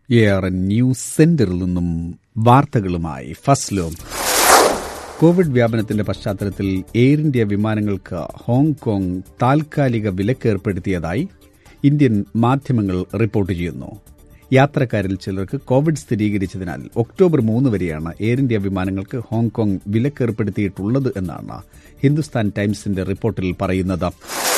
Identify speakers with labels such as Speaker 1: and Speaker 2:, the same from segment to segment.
Speaker 1: A R N news സെന്ററിൽ നിന്നും വാർത്തകളുമായി ഫസ്ലോ കോവിഡ് വ്യാപനത്തിന്റെ പശ്ചാത്തലത്തിൽ എയർ ഇന്ത്യ വിമാനങ്ങൾക്ക് ഹോങ്കോങ് താൽക്കാലിക വിലക്ക് ഏർപ്പെടുത്തിയതായി ഇന്ത്യൻ മാധ്യമങ്ങൾ റിപ്പോർട്ട് ചെയ്യുന്നു യാത്രക്കാരിൽ ചിലർക്ക് കോവിഡ് സ്ഥിരീകരിച്ചതിനാൽ ഒക്ടോബർ മൂന്ന് വരെയാണ് എയർ ഇന്ത്യ വിമാനങ്ങൾക്ക് ഹോങ്കോങ് വിലക്കേർപ്പെടുത്തിയിട്ടുള്ളത് എന്നാണ് ഹിന്ദുസ്ഥാൻ ടൈംസിന്റെ റിപ്പോർട്ടിൽ പറയുന്നത്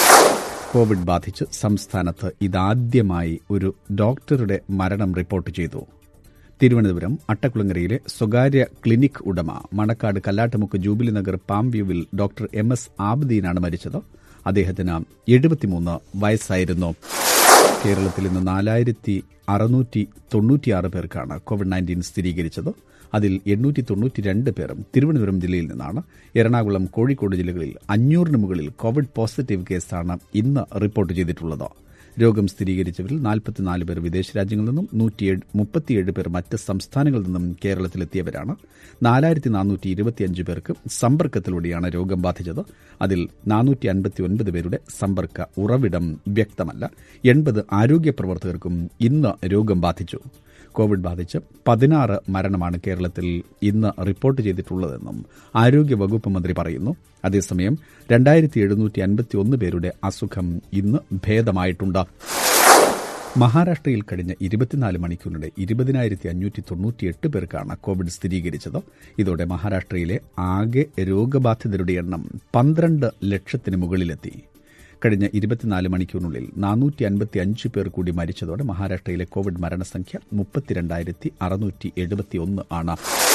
Speaker 1: കോവിഡ് ബാധിച്ച് സംസ്ഥാനത്ത് ഇതാദ്യമായി ഒരു ഡോക്ടറുടെ മരണം റിപ്പോർട്ട് ചെയ്തു തിരുവനന്തപുരം അട്ടക്കുളങ്ങരയിലെ സ്വകാര്യ ക്ലിനിക് ഉടമ മണക്കാട് കല്ലാട്ടുമുക്ക് ജൂബിലി നഗർ പാംവ്യൂവിൽ ഡോക്ടർ എം എസ് ആബ്ദീനാണ് മരിച്ചത് അദ്ദേഹത്തിന് എഴുപത്തിമൂന്ന് വയസ്സായിരുന്നു കേരളത്തിൽ ഇന്ന് നാലായിരത്തി അറുന്നൂറ്റി തൊണ്ണൂറ്റിയാറ് പേർക്കാണ് കോവിഡ് നയൻറ്റീൻ സ്ഥിരീകരിച്ചത് അതിൽ എണ്ണൂറ്റി തൊണ്ണൂറ്റിരണ്ട് പേരും തിരുവനന്തപുരം ജില്ലയിൽ നിന്നാണ് എറണാകുളം കോഴിക്കോട് ജില്ലകളിൽ അഞ്ഞൂറിന് മുകളിൽ കോവിഡ് പോസിറ്റീവ് കേസാണ് ഇന്ന് റിപ്പോർട്ട് ചെയ്തിട്ടുള്ളത് രോഗം സ്ഥിരീകരിച്ചവരിൽ നാൽപ്പത്തിനാല് പേർ വിദേശ രാജ്യങ്ങളിൽ നിന്നും നൂറ്റിയേഴ് മുപ്പത്തിയേഴ് പേർ മറ്റ് സംസ്ഥാനങ്ങളിൽ നിന്നും കേരളത്തിലെത്തിയവരാണ് നാലായിരത്തി നാനൂറ്റി ഇരുപത്തിയഞ്ച് പേർക്ക് സമ്പർക്കത്തിലൂടെയാണ് രോഗം ബാധിച്ചത് അതിൽ നാനൂറ്റി അൻപത്തി ഒൻപത് പേരുടെ സമ്പർക്ക ഉറവിടം വ്യക്തമല്ല എൺപത് ആരോഗ്യ പ്രവർത്തകർക്കും ഇന്ന് രോഗം ബാധിച്ചു കോവിഡ് ബാധിച്ച് പതിനാറ് മരണമാണ് കേരളത്തിൽ ഇന്ന് റിപ്പോർട്ട് ചെയ്തിട്ടുള്ളതെന്നും ആരോഗ്യ വകുപ്പ് മന്ത്രി പറയുന്നു അതേസമയം രണ്ടായിരത്തി എഴുന്നൂറ്റി അൻപത്തി ഒന്ന് പേരുടെ അസുഖം ഇന്ന് ഭേദമായിട്ടുണ്ട് മഹാരാഷ്ട്രയിൽ കഴിഞ്ഞ ഇരുപത്തിനാല് മണിക്കൂറിനിടെ ഇരുപതിനായിരത്തി അഞ്ഞൂറ്റി തൊണ്ണൂറ്റിയെട്ട് പേർക്കാണ് കോവിഡ് സ്ഥിരീകരിച്ചത് ഇതോടെ മഹാരാഷ്ട്രയിലെ ആകെ രോഗബാധിതരുടെ എണ്ണം പന്ത്രണ്ട് ലക്ഷത്തിന് മുകളിലെത്തി കഴിഞ്ഞ ഇരുപത്തിനാല് മണിക്കൂറിനുള്ളിൽ നാനൂറ്റി അൻപത്തി അഞ്ച് പേർ കൂടി മരിച്ചതോടെ മഹാരാഷ്ട്രയിലെ കോവിഡ് മരണസംഖ്യ മുപ്പത്തിരണ്ടായിരത്തി അറുന്നൂറ്റി എഴുപത്തിയൊന്ന് ആണ്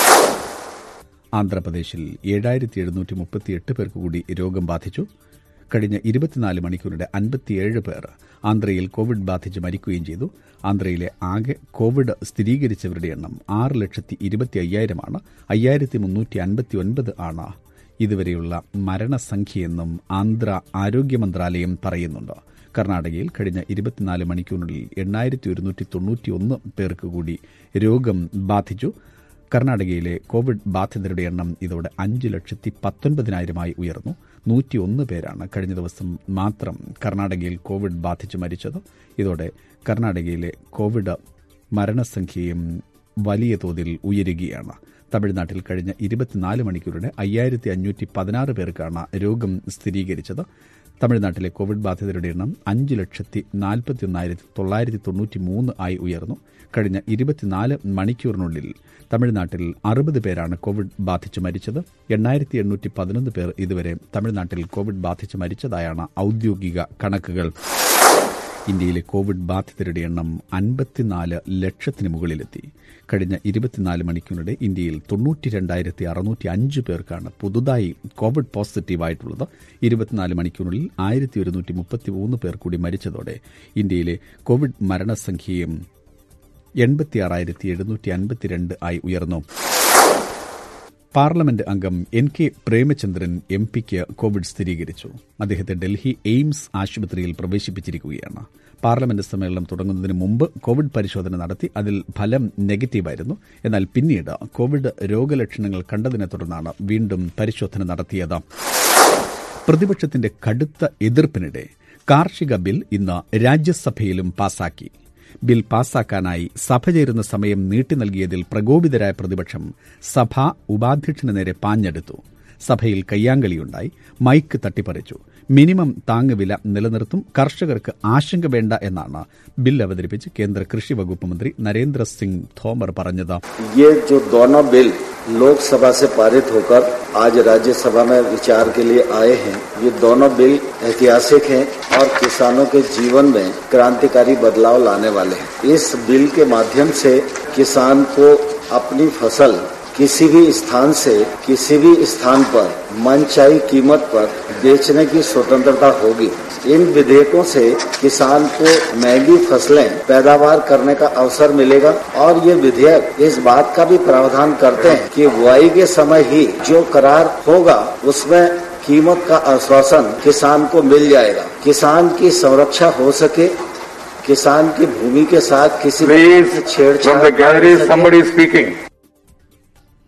Speaker 1: ആന്ധ്രാപ്രദേശിൽ ഏഴായിരത്തി എഴുന്നൂറ്റി മുപ്പത്തിയെട്ട് പേർക്ക് കൂടി രോഗം ബാധിച്ചു കഴിഞ്ഞ ഇരുപത്തിനാല് മണിക്കൂറിടെ അൻപത്തിയേഴ് പേർ ആന്ധ്രയിൽ കോവിഡ് ബാധിച്ച് മരിക്കുകയും ചെയ്തു ആന്ധ്രയിലെ ആകെ കോവിഡ് സ്ഥിരീകരിച്ചവരുടെ എണ്ണം ആറ് ലക്ഷത്തി ഇരുപത്തി അയ്യായിരമാണ് അയ്യായിരത്തി മുന്നൂറ്റി അൻപത്തി ഒൻപത് ആണ് ഇതുവരെയുള്ള മരണസംഖ്യയെന്നും ആന്ധ്ര ആരോഗ്യ മന്ത്രാലയം പറയുന്നുണ്ട് കർണാടകയിൽ കഴിഞ്ഞ ഇരുപത്തിനാല് മണിക്കൂറിനുള്ളിൽ എണ്ണായിരത്തി ഒരുന്നൂറ്റി തൊണ്ണൂറ്റിയൊന്ന് പേർക്ക് കൂടി രോഗം ബാധിച്ചു കർണാടകയിലെ കോവിഡ് ബാധിതരുടെ എണ്ണം ഇതോടെ അഞ്ച് ലക്ഷത്തി പത്തൊൻപതിനായിരമായി ഉയർന്നു നൂറ്റിയൊന്ന് പേരാണ് കഴിഞ്ഞ ദിവസം മാത്രം കർണാടകയിൽ കോവിഡ് ബാധിച്ച് മരിച്ചത് ഇതോടെ കർണാടകയിലെ കോവിഡ് മരണസംഖ്യയും വലിയ തോതിൽ ഉയരുകയാണ് തമിഴ്നാട്ടിൽ കഴിഞ്ഞ ഇരുപത്തിനാല് മണിക്കൂറിടെ അയ്യായിരത്തി അഞ്ഞൂറ്റി പതിനാറ് പേർക്കാണ് രോഗം സ്ഥിരീകരിച്ചത് തമിഴ്നാട്ടിലെ കോവിഡ് ബാധിതരുടെ എണ്ണം അഞ്ച് ലക്ഷത്തി നാൽപ്പത്തിയൊന്നായിരത്തി തൊള്ളായിരത്തി തൊണ്ണൂറ്റി മൂന്ന് ആയി ഉയർന്നു കഴിഞ്ഞ ഇരുപത്തിനാല് മണിക്കൂറിനുള്ളിൽ തമിഴ്നാട്ടിൽ അറുപത് പേരാണ് കോവിഡ് ബാധിച്ച് മരിച്ചത് എണ്ണായിരത്തി എണ്ണൂറ്റി പതിനൊന്ന് പേർ ഇതുവരെ തമിഴ്നാട്ടിൽ കോവിഡ് ബാധിച്ച് മരിച്ചതായാണ് ഔദ്യോഗിക കണക്കുകൾ ഇന്ത്യയിലെ കോവിഡ് ബാധിതരുടെ എണ്ണം അൻപത്തിനാല് ലക്ഷത്തിന് മുകളിലെത്തി കഴിഞ്ഞ ഇരുപത്തിനാല് മണിക്കൂറിടെ ഇന്ത്യയിൽ തൊണ്ണൂറ്റി രണ്ടായിരത്തി അറുന്നൂറ്റി അഞ്ച് പേർക്കാണ് പുതുതായി കോവിഡ് പോസിറ്റീവായിട്ടുള്ളത് ഇരുപത്തിനാല് മണിക്കൂറിൽ ആയിരത്തി ഒരുന്നൂറ്റി മുപ്പത്തി മൂന്ന് പേർ കൂടി മരിച്ചതോടെ ഇന്ത്യയിലെ കോവിഡ് മരണസംഖ്യയും എൺപത്തിയാറായിരത്തി എഴുന്നൂറ്റി അൻപത്തിരണ്ട് ആയി ഉയർന്നു പാർലമെന്റ് അംഗം എൻ കെ പ്രേമചന്ദ്രൻ എം പിക്ക് കോവിഡ് സ്ഥിരീകരിച്ചു അദ്ദേഹത്തെ ഡൽഹി എയിംസ് ആശുപത്രിയിൽ പ്രവേശിപ്പിച്ചിരിക്കുകയാണ് പാർലമെന്റ് സമ്മേളനം തുടങ്ങുന്നതിന് മുമ്പ് കോവിഡ് പരിശോധന നടത്തി അതിൽ ഫലം നെഗറ്റീവായിരുന്നു എന്നാൽ പിന്നീട് കോവിഡ് രോഗലക്ഷണങ്ങൾ കണ്ടതിനെ തുടർന്നാണ് വീണ്ടും പരിശോധന നടത്തിയത് പ്രതിപക്ഷത്തിന്റെ കടുത്ത എതിർപ്പിനിടെ കാർഷിക ബിൽ ഇന്ന് രാജ്യസഭയിലും പാസാക്കി ബിൽ പാസാക്കാനായി സഭ ചേരുന്ന സമയം നീട്ടി നൽകിയതിൽ പ്രകോപിതരായ പ്രതിപക്ഷം സഭ ഉപാധ്യക്ഷന് നേരെ പാഞ്ഞെടുത്തു സഭയിൽ കയ്യാങ്കളിയുണ്ടായി മൈക്ക് തട്ടിപ്പറിച്ചു മിനിമം താങ്ങുവില നിലനിർത്തും കർഷകർക്ക് ആശങ്ക വേണ്ട എന്നാണ് ബിൽ അവതരിപ്പിച്ച് കേന്ദ്ര കൃഷി വകുപ്പ് മന്ത്രി നരേന്ദ്ര സിംഗ് തോമർ പറഞ്ഞത്
Speaker 2: ये जो दोनों बिल लोकसभा से पारित होकर आज राज्यसभा में विचार के लिए आए हैं ये दोनों बिल ऐतिहासिक हैं और किसानों के जीवन में क्रांतिकारी बदलाव लाने वाले हैं इस बिल के माध्यम से किसान को अपनी फसल किसी भी स्थान से किसी भी स्थान पर मनचाही कीमत पर बेचने की स्वतंत्रता होगी इन विधेयकों से किसान को महंगी फसलें पैदावार करने का अवसर मिलेगा और ये विधेयक इस बात का भी प्रावधान करते हैं कि बुआई के समय ही जो करार होगा उसमें कीमत का आश्वासन किसान को मिल जाएगा किसान की संरक्षा हो सके किसान की भूमि के साथ किसी
Speaker 3: Please,
Speaker 2: छेड़छाड़
Speaker 3: from the gallery,
Speaker 2: न हो सके।
Speaker 3: somebody is speaking.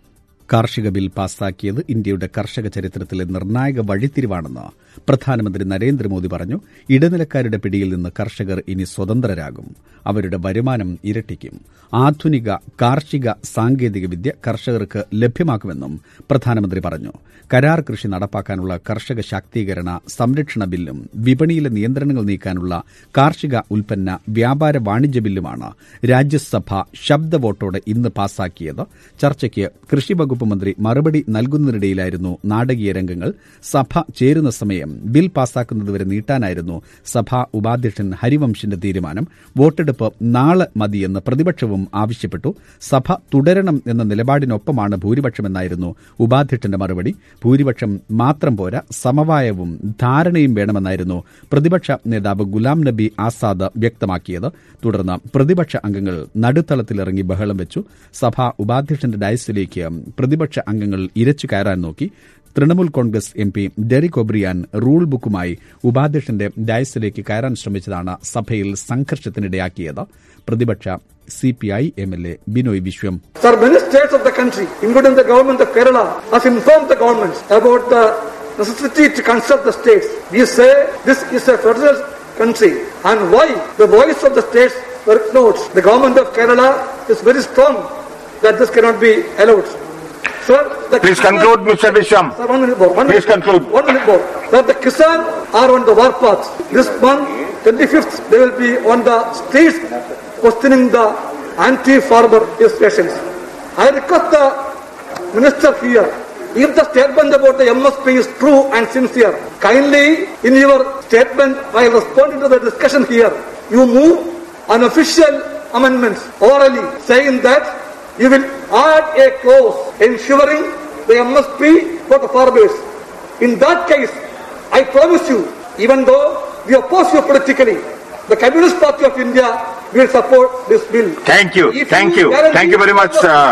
Speaker 1: കാർഷിക ബിൽ പാസാക്കിയത് ഇന്ത്യയുടെ കർഷക ചരിത്രത്തിലെ നിർണായക വഴിത്തിരിവാണെന്ന് പ്രധാനമന്ത്രി നരേന്ദ്രമോദി പറഞ്ഞു ഇടനിലക്കാരുടെ പിടിയിൽ നിന്ന് കർഷകർ ഇനി സ്വതന്ത്രരാകും അവരുടെ വരുമാനം ഇരട്ടിക്കും ആധുനിക കാർഷിക സാങ്കേതികവിദ്യ കർഷകർക്ക് ലഭ്യമാക്കുമെന്നും പ്രധാനമന്ത്രി പറഞ്ഞു കരാർ കൃഷി നടപ്പാക്കാനുള്ള കർഷക ശാക്തീകരണ സംരക്ഷണ ബില്ലും വിപണിയിലെ നിയന്ത്രണങ്ങൾ നീക്കാനുള്ള കാർഷിക ഉൽപ്പന്ന വ്യാപാര വാണിജ്യ ബില്ലുമാണ് രാജ്യസഭ ശബ്ദ വോട്ടോടെ ഇന്ന് പാസാക്കിയത് ചർച്ചയ്ക്ക് കൃഷി വകുപ്പ് മന്ത്രി മറുപടി നൽകുന്നതിനിടയിലായിരുന്നു നാടകീയ രംഗങ്ങൾ സഭ ചേരുന്ന സമയം ബിൽ പാസാക്കുന്നതുവരെ നീട്ടാനായിരുന്നു സഭാ ഉപാധ്യക്ഷൻ ഹരിവംശിന്റെ തീരുമാനം വോട്ടെടുപ്പ് നാളെ മതിയെന്ന് പ്രതിപക്ഷവും ആവശ്യപ്പെട്ടു സഭ തുടരണം എന്ന നിലപാടിനൊപ്പമാണ് ഭൂരിപക്ഷമെന്നായിരുന്നു ഉപാധ്യക്ഷന്റെ മറുപടി ഭൂരിപക്ഷം മാത്രം പോരാ സമവായവും ധാരണയും വേണമെന്നായിരുന്നു പ്രതിപക്ഷ നേതാവ് ഗുലാം നബി ആസാദ് വ്യക്തമാക്കിയത് തുടർന്ന് പ്രതിപക്ഷ അംഗങ്ങൾ നടുത്തളത്തിലിറങ്ങി ബഹളം വെച്ചു സഭാ ഉപാധ്യക്ഷന്റെ ഡയസിലേക്ക് പ്രതിപക്ഷ അംഗങ്ങൾ ഇരച്ചു കയറാൻ നോക്കി Trinamool Congress M P Derek O'Brien rule ബുക്കുമായി ഉപാധ്യക്ഷന്റെ ഡയസിലേക്ക് കയറാൻ ശ്രമിച്ചതാണ് സഭയിൽ സംഘർഷത്തിനിടയാക്കിയത് പ്രതിപക്ഷ CPI M L A Binoy Viswam
Speaker 3: Sir, many states of the country, including the government of Kerala, has informed the government about the necessity to consult the states. We say this is a federal country and why the voice of the states were ignored. The government of Kerala is very strong that this cannot be allowed. Sir, the
Speaker 4: Please conclude, Mr. Vishwam.
Speaker 3: Sir, one minute more. One
Speaker 4: Please
Speaker 3: minute.
Speaker 4: conclude.
Speaker 3: One minute more. Sir, the Kisan are on the warpath. This month, 25th, they will be on the streets questioning the anti-farmer legislations. I request the minister here, if the statement about the MSP is true and sincere, kindly in your statement while responding to the discussion here, you move an official amendment orally saying that you will add a clause ensuring the MSP for the farmers. In that case, I promise you, even though we oppose you politically, the Communist Party of India will support this bill.
Speaker 4: Thank you.
Speaker 3: If
Speaker 4: Thank you.
Speaker 3: guarantee-
Speaker 4: Thank you very much. Uh,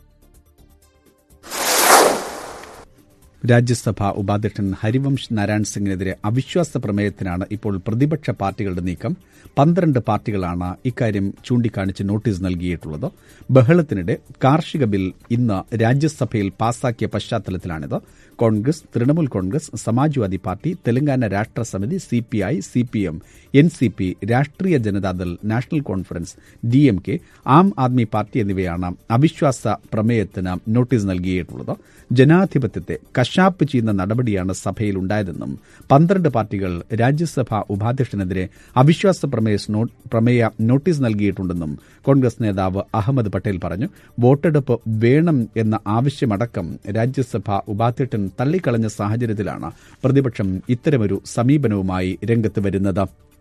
Speaker 1: Rajya Sabha ഉപാധ്യക്ഷൻ ഹരിവംശ് നാരായൺ സിംഗിനെതിരെ അവിശ്വാസ പ്രമേയത്തിനാണ് ഇപ്പോൾ പ്രതിപക്ഷ പാർട്ടികളുടെ നീക്കം പന്ത്രണ്ട് പാർട്ടികളാണ് ഇക്കാര്യം ചൂണ്ടിക്കാണിച്ച് notice നൽകിയിട്ടുള്ളത് ബഹളത്തിനിടെ കാർഷിക ബിൽ ഇന്ന് രാജ്യസഭയിൽ പാസാക്കിയ പശ്ചാത്തലത്തിലാണിത് Congress Trinamool Congress Samajwadi party Telangana Rashtra Samithi CPI CPM N C P Rashtriya Janata Dal national conference D M K Aam Aadmi party എന്നിവയാണ് അവിശ്വാസ പ്രമേയത്തിന് നോട്ടീസ് നൽകിയിട്ടുള്ളത് ജനാധിപത്യത്തെ കശാപ്പ് ചെയ്യുന്ന നടപടിയാണ് സഭയിൽ ഉണ്ടായതെന്നും പന്ത്രണ്ട് പാർട്ടികൾ രാജ്യസഭാ ഉപാധ്യക്ഷനെതിരെ അവിശ്വാസ പ്രമേയ സ്നോ- പ്രമേയ നോട്ടീസ് നൽകിയിട്ടുണ്ടെന്നും കോൺഗ്രസ് നേതാവ് അഹമ്മദ് പട്ടേൽ പറഞ്ഞു വോട്ടെടുപ്പ് വേണം എന്ന ആവശ്യമടക്കം രാജ്യസഭാ ഉപാധ്യക്ഷൻ തള്ളിക്കളഞ്ഞ സാഹചര്യത്തിലാണ് പ്രതിപക്ഷം ഇത്തരമൊരു സമീപനവുമായി രംഗത്ത് വരുന്നത്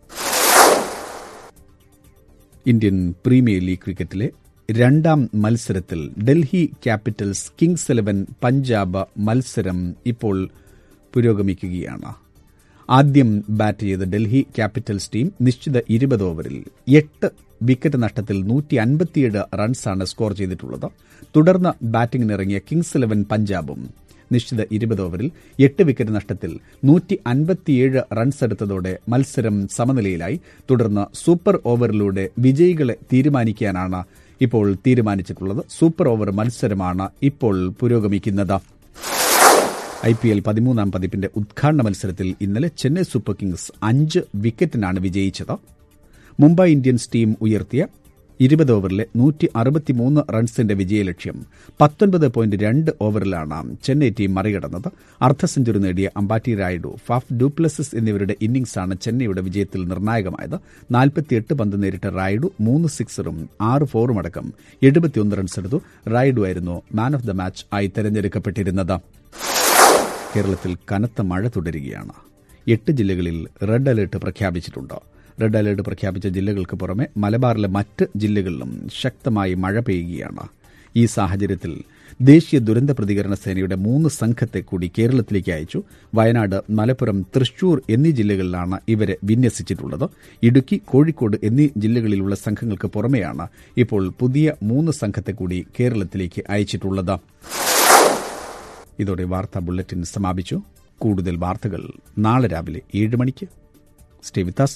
Speaker 1: ഇന്ത്യൻ പ്രീമിയർ ലീഗ് ക്രിക്കറ്റിലെ രണ്ടാം മത്സരത്തിൽ Delhi capitals kings eleven Punjab മത്സരം ഇപ്പോൾ പുരോഗമിക്കുകയാണ് ആദ്യം ബാറ്റ് ചെയ്ത ഡൽഹി ക്യാപിറ്റൽസ് ടീം നിശ്ചിത ഇരുപത് ഓവറിൽ എട്ട് വിക്കറ്റ് നഷ്ടത്തിൽ നൂറ്റി അൻപത്തിയേഴ് റൺസാണ് സ്കോർ ചെയ്തിട്ടുള്ളത് തുടർന്ന് ബാറ്റിംഗിനിറങ്ങിയ കിങ്സ് ഇലവൻ പഞ്ചാബും നിശ്ചിത ഇരുപത് ഓവറിൽ എട്ട് വിക്കറ്റ് നഷ്ടത്തിൽ നൂറ്റി അൻപത്തിയേഴ് റൺസ് എടുത്തതോടെ മത്സരം സമനിലയിലായി തുടർന്ന് സൂപ്പർ ഓവറിലൂടെ വിജയികളെ തീരുമാനിക്കാനാണ് ഇപ്പോൾ തീരുമാനിച്ചിട്ടുള്ളത് സൂപ്പർ ഓവർ മത്സരമാണ് ഇപ്പോൾ പുരോഗമിക്കുന്നത് ഐ പി എൽ പതിമൂന്നാം പതിപ്പിന്റെ ഉദ്ഘാടന മത്സരത്തിൽ ഇന്നലെ ചെന്നൈ സൂപ്പർ കിങ്സ് അഞ്ച് വിക്കറ്റിനാണ് വിജയിച്ചത് മുംബൈ ഇന്ത്യൻസ് ടീം ഉയർത്തിയ ഇരുപത് ഓവറിലെ നൂറ്റി അറുപത്തിമൂന്ന് റൺസിന്റെ വിജയലക്ഷ്യം പത്തൊൻപത് പോയിന്റ് രണ്ട് ഓവറിലാണ് ചെന്നൈ ടീം മറികടന്നത് അർദ്ധ സെഞ്ചുറി നേടിയ അമ്പാറ്റി റായിഡു ഫാഫ് ഡൂപ്ലസിസ് എന്നിവരുടെ ഇന്നിംഗ്സാണ് ചെന്നൈയുടെ വിജയത്തിൽ നിർണായകമായത് നാൽപ്പത്തിയെട്ട് പന്ത് നേരിട്ട റായിഡു മൂന്ന് സിക്സറും ആറ് ഫോറും അടക്കം എഴുപത്തിയൊന്ന് റൺസെടുത്തു റായിഡു ആയിരുന്നു മാൻ ഓഫ് ദ മാച്ച് ആയി തെരഞ്ഞെടുക്കപ്പെട്ടിരുന്നത് കേരളത്തിൽ കനത്ത മഴ തുടരുകയാണ് എട്ട് ജില്ലകളിൽ റെഡ് അലർട്ട് പ്രഖ്യാപിച്ചിട്ടുണ്ട് റെഡ് അലർട്ട് പ്രഖ്യാപിച്ച ജില്ലകൾക്ക് പുറമെ മലബാറിലെ മറ്റ് ജില്ലകളിലും ശക്തമായി മഴ പെയ്യുകയാണ് ഈ സാഹചര്യത്തിൽ ദേശീയ ദുരന്ത പ്രതികരണ സേനയുടെ മൂന്ന് സംഘത്തെ കൂടി കേരളത്തിലേക്ക് അയച്ചു വയനാട് മലപ്പുറം തൃശൂർ എന്നീ ജില്ലകളിലാണ് ഇവരെ വിന്യസിച്ചിട്ടുള്ളത് ഇടുക്കി കോഴിക്കോട് എന്നീ ജില്ലകളിലുള്ള സംഘങ്ങൾക്ക് പുറമെയാണ് ഇപ്പോൾ പുതിയ മൂന്ന് സംഘത്തെ കൂടി കേരളത്തിലേക്ക് അയച്ചിട്ടുള്ളത് ഇതോടെ വാർത്താ ബുള്ളറ്റിൻ സമാപിച്ചു കൂടുതൽ വാർത്തകൾ നാളെ രാവിലെ ഏഴ് മണിക്ക് സ്റ്റേ വിത്ത് us.